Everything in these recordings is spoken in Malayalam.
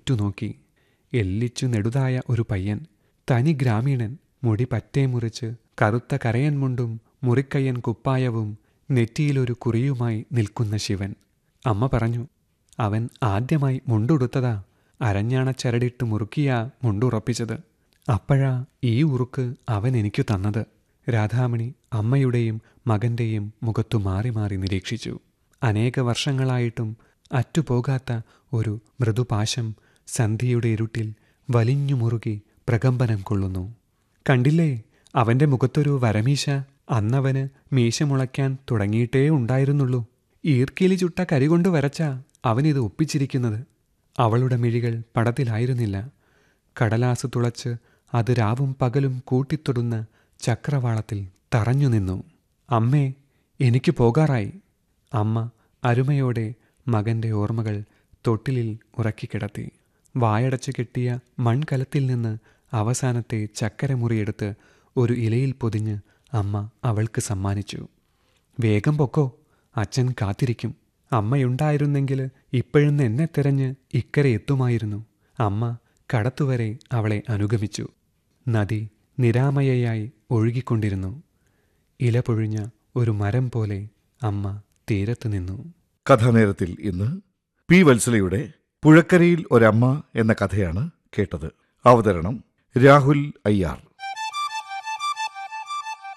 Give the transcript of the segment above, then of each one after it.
ഏറ്റുനോക്കി എല്ലിച്ചു നെടുതായ ഒരു പയ്യൻ തനി ഗ്രാമീണൻ മുടി പറ്റേ മുറിച്ച് കറുത്ത കരയൻ മുണ്ടും മുറിക്കയ്യൻ കുപ്പായവും നെറ്റിയിലൊരു കുറിയുമായി നിൽക്കുന്ന ശിവൻ അമ്മ പറഞ്ഞു അവൻ ആദ്യമായി മുണ്ടുടുത്തതാ അരഞ്ഞാണ ചരടിട്ട് മുറുക്കിയാ മുണ്ടുറപ്പിച്ചത് അപ്പോഴാ ഈ ഉറുക്ക് അവൻ എനിക്കു തന്നത് രാധാമണി അമ്മയുടെയും മകന്റെയും മുഖത്തു മാറി മാറി നിരീക്ഷിച്ചു അനേക വർഷങ്ങളായിട്ടും അറ്റുപോകാത്ത ഒരു മൃദുപാശം സന്ധ്യയുടെ ഇരുട്ടിൽ വലിഞ്ഞു മുറുകി പ്രകമ്പനം കൊള്ളുന്നു കണ്ടില്ലേ അവന്റെ മുഖത്തൊരു വരമീശ അന്നവന് മീശ മുളയ്ക്കാൻ തുടങ്ങിയിട്ടേ ഉണ്ടായിരുന്നുള്ളൂ ഈർക്കിലി ചുട്ട കരികൊണ്ട് വരച്ച അവനിത് ഒപ്പിച്ചിരിക്കുന്നത് അവളുടെ മിഴികൾ പടത്തിലായിരുന്നില്ല കടലാസ് തുളച്ച് അത് രാവും പകലും കൂട്ടിത്തൊടുന്ന ചക്രവാളത്തിൽ തറഞ്ഞു നിന്നു അമ്മേ എനിക്ക് പോകാറായി അമ്മ അരുമയോടെ മകന്റെ ഓർമ്മകൾ തൊട്ടിലിൽ ഉറക്കിക്കിടത്തി വായടച്ചു കെട്ടിയ മൺകലത്തിൽ നിന്ന് അവസാനത്തെ ചക്കരമുറിയെടുത്ത് ഒരു ഇലയിൽ പൊതിഞ്ഞ് അമ്മ അവൾക്ക് സമ്മാനിച്ചു വേഗം പൊക്കോ അച്ഛൻ കാത്തിരിക്കും അമ്മയുണ്ടായിരുന്നെങ്കിൽ ഇപ്പോഴെന്ന് എന്നെ തിരഞ്ഞ് ഇക്കരെ എത്തുമായിരുന്നു അമ്മ കടത്തുവരെ അവളെ അനുഗമിച്ചു നദി നിരാമയയായി ഒഴുകിക്കൊണ്ടിരുന്നു ഇല പൊഴിഞ്ഞ ഒരു മരം പോലെ അമ്മ തീരത്ത് നിന്നു കഥാനേരത്തിൽ ഇന്ന് പി വത്സലയുടെ പുഴക്കരയിൽ ഒരമ്മ എന്ന കഥയാണ് കേട്ടത് അവതരണം രാഹുൽ അയ്യാർ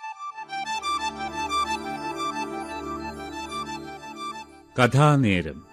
കഥാനേരം